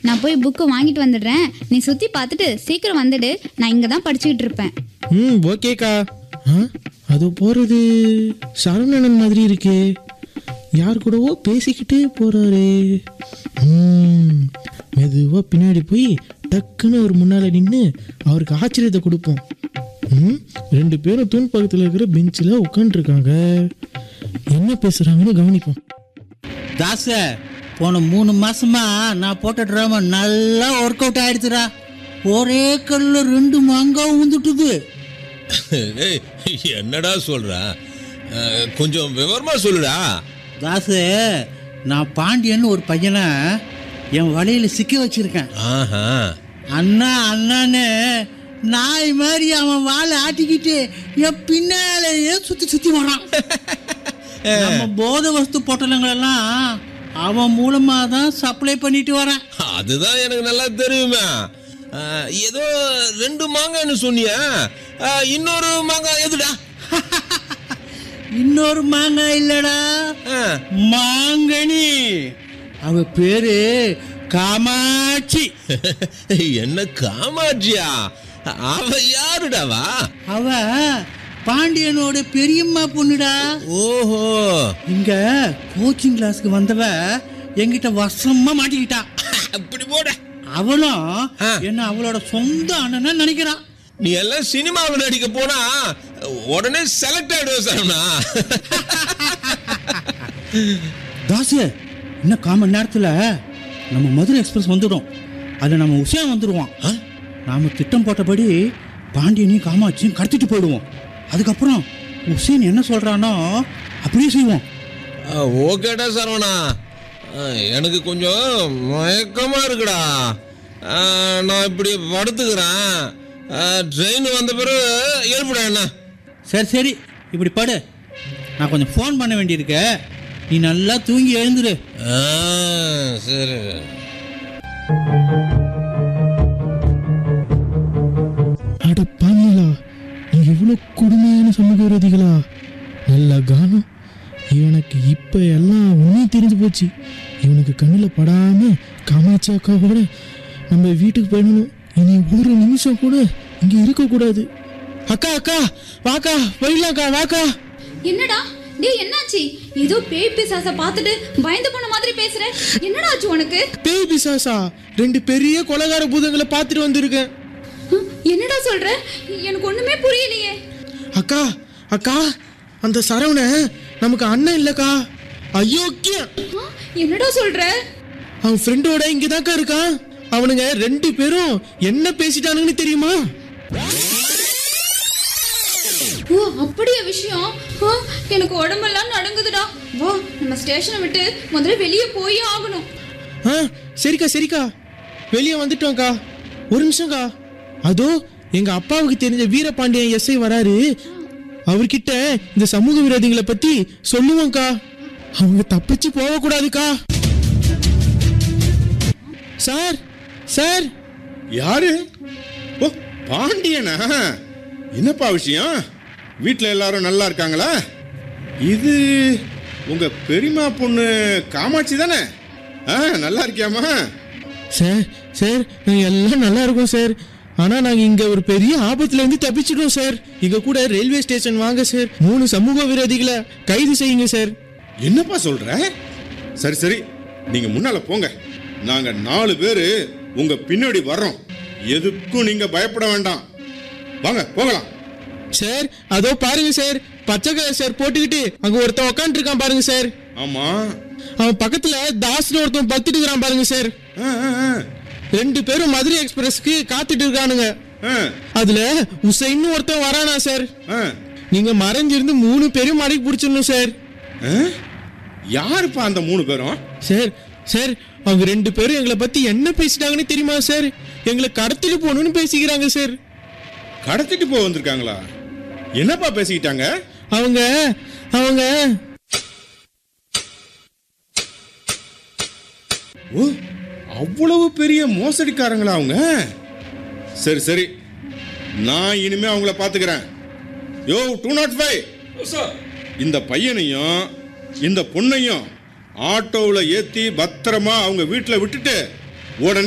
நான் போய் புக்கு வாங்கிட்டு வந்துடுறேன் நீ சுற்றி பார்த்துட்டு சீக்கிரம் வந்துடு நான் இங்கே தான் படிச்சுக்கிட்டு இருப்பேன் ம் ஓகேக்கா ஆ அது போகிறது சரவணன் மாதிரி இருக்கே யார் கூடவோ பேசிக்கிட்டே போகிறாரு ம் மெதுவாக பின்னாடி போய் டக்குன்னு அவர் முன்னால் நின்று அவருக்கு ஆச்சரியத்தை கொடுப்போம் ம் ரெண்டு பேரும் தூண் பக்கத்தில் இருக்கிற பெஞ்சில் உட்காந்துருக்காங்க என்ன பேசுகிறாங்கன்னு கவனிப்போம் தாச போன மூணு மாசமா நான் போட்ட ட்ராமா நல்லா ஒர்க் அவுட் ஆயிடுச்சுடா ஒரே கல்ல ரெண்டு மாங்காய் உந்துட்டுது ஏய், என்னடா சொல்ற அஹ், கொஞ்சம் விவரமா சொல்லுடா தாசு நான் பாண்டியன்னு ஒரு பையனை என் வலையில சிக்க வச்சிருக்கேன் ஆஹா அண்ணா அண்ணான்னு நாய் மாதிரி அவன் வாழை ஆட்டிக்கிட்டு என் பின்னாலேயே சுத்தி சுத்தி வரான் நம்ம போதை வஸ்து பொட்டலங்களெல்லாம் அவன் மூலமா தான் சப்ளை பண்ணிட்டு வரேன் அதுதான் எனக்கு நல்லா தெரியுமே அஹ், ஏதோ ரெண்டு மாங்காய்னு சொன்னியா அஹ், இன்னொரு மாங்காய் எதுடா இன்னொரு மாங்காய் இல்லடா அஹ், மாங்கனி அவ பேரு காமாட்சி என்ன காமாட்சியா அவ யாருடாவா அவ பாண்டியனோட பெரியம்மா பொண்ணுடா ஓஹோ இங்க கோச்சிங் கிளாஸ்க்கு வந்தவ என்கிட்ட வருஷமா மாட்டிக்கிட்டா அப்படி போட அவளும் ஆ. என்ன அவளோட சொந்த அண்ணனா நினைக்கிறா நீ எல்லாம் சினிமாவில் நடிக்க போனா உடனே செலக்ட் ஆயிடுவ சரவணா தாசு இன்னும் காமன் நேரத்துல நம்ம மதுரை எக்ஸ்பிரஸ் வந்துடும் அதுல நம்ம உஷயம் வந்துடுவான் ஆ? நாம திட்டம் போட்டபடி பாண்டியனையும் காமாட்சியும் கடத்திட்டு போயிடுவோம் அதுக்கப்புறம் உசேன் என்ன சொல்றானோ அப்படியே செய்வோம் அஹ், ஓகேடா சரவணா அஹ், எனக்கு கொஞ்சம் மயக்கமா இருக்குடா அஹ், நான் இப்படி படுத்துக்கிறேன் ட்ரெயின் வந்த பிறகு எழுப்பிடா என்ன சரி சரி இப்படி படு நான் கொஞ்சம் ஃபோன் பண்ண வேண்டியிருக்கு நீ நல்லா தூங்கி எழுந்துரு ஆ, சரி அட பாங்களா நீங்க எவ்வளோ கொடுமையான சமூக விரோதிகளா நல்ல கானம் எனக்கு இப்போ எல்லாம் உண்மையும் தெரிஞ்சு போச்சு இவனுக்கு கண்ணில் படாம காமாட்சி அக்காவோட நம்ம வீட்டுக்கு போயிடணும் இனி ஒரு நிமிஷம் கூட இங்கே இருக்கக்கூடாது அக்கா அக்கா வாக்கா போயிடலாம்க்கா வாக்கா என்னடா டேய் என்னாச்சு ஏதோ பேய் பிசாச பார்த்துட்டு பயந்து போன மாதிரி பேசுற என்னடா ஆச்சு உனக்கு பேய் பிசாசா ரெண்டு பெரிய கொலகார பூதங்களை பார்த்துட்டு வந்திருக்கேன் ஹம், என்னடா சொல்ற எனக்கு ஒண்ணுமே புரியலையே அக்கா அக்கா அந்த சரவண நமக்கு அண்ணன் இல்லக்கா அயோக்கியம் ஆ, என்னடா சொல்ற அவன் ஃப்ரெண்டோட இங்கதான்க்கா இருக்கான் அவனுங்க ரெண்டு பேரும் என்ன பேசிட்டானுங்கன்னு தெரியுமா ஓ அப்படியா விஷயம் ஆ, எனக்கு உடம்பெல்லாம் நடுங்குதுடா வா நம்ம ஸ்டேஷனை விட்டு முதல்ல வெளியே போய் ஆகணும் ஆ சரிக்கா சரிக்கா வெளியே வந்துட்டோம்க்கா ஒரு நிமிஷம்க்கா அதோ எங்க அப்பாவுக்கு தெரிஞ்ச வீரபாண்டியன் எஸ்ஐ வராரு அவர்கிட்ட இந்த சமூக விரோதிகளை பத்தி சொல்லுவோம்க்கா அவங்க தப்பிச்சு போகக்கூடாதுக்கா சார் சார் யாரு ஓ பாண்டியனா என்னப்பா விஷயம் வீட்டில் எல்லாரும் நல்லா இருக்காங்களா இது உங்க பெரியம்மா பொண்ணு காமாட்சி தானே ஆ நல்லா இருக்கியாமா சார் சார் நாங்கள் எல்லாம் நல்லா இருக்கோம் சார் ஆனால் நாங்கள் இங்கே ஒரு பெரிய ஆபத்துல இருந்து தப்பிச்சிட்டோம் சார் எங்கள் கூட ரயில்வே ஸ்டேஷன் வாங்க சார் மூணு சமூக விரோதிகளை கைது செய்யுங்க சார் என்னப்பா சொல்ற சரி சரி நீங்க முன்னால போங்க நாங்க நாலு பேரு உங்க பின்னாடி வர்றோம் எதுக்கும் நீங்க பயப்பட வேண்டாம் வாங்க போகலாம் சார் அதோ பாருங்க சார் பச்சை கலர் சார் போட்டுக்கிட்டு அங்க ஒருத்தன் உட்காந்துருக்கான் பாருங்க சார் ஆமா அவன் பக்கத்துல தாஸ்னு ஒருத்தன் பத்துட்டு இருக்கிறான் பாருங்க சார் ஆ, ஆ, ஆ. ரெண்டு பேரும் மதுரை எக்ஸ்பிரஸ்க்கு காத்துட்டு இருக்கானுங்க ஆ, அதுல உசைன்னு ஒருத்தன் வரானா சார் ஆ. நீங்க மறைஞ்சிருந்து மூணு பேரும் மடக்கி பிடிச்சிடணும் சார் ஆ? யாருப்பா அந்த மூணு பேரும் சார் சார் அவங்க ரெண்டு பேரும் எங்களை பத்தி என்ன பேசிட்டாங்கன்னு தெரியுமா சார் எங்களை கடத்திட்டு போகணும்னு பேசிக்கிறாங்க சார் கடத்திட்டு போக வந்திருக்காங்களா என்னப்பா பேசிக்கிட்டாங்க அவங்க அவங்க ஓ அவ்வளவு பெரிய மோசடிக்காரங்களா அவங்க சரி சரி நான் இனிமே அவங்கள பாத்துக்கிறேன் யோ டூ நாட் ஃபைவ் இந்த பையனையும் இந்த பொண்ணையும் ஆட்டோவில் ஏற்றி பத்திரமா அவங்க வீட்டில் விட்டுட்டு உடனே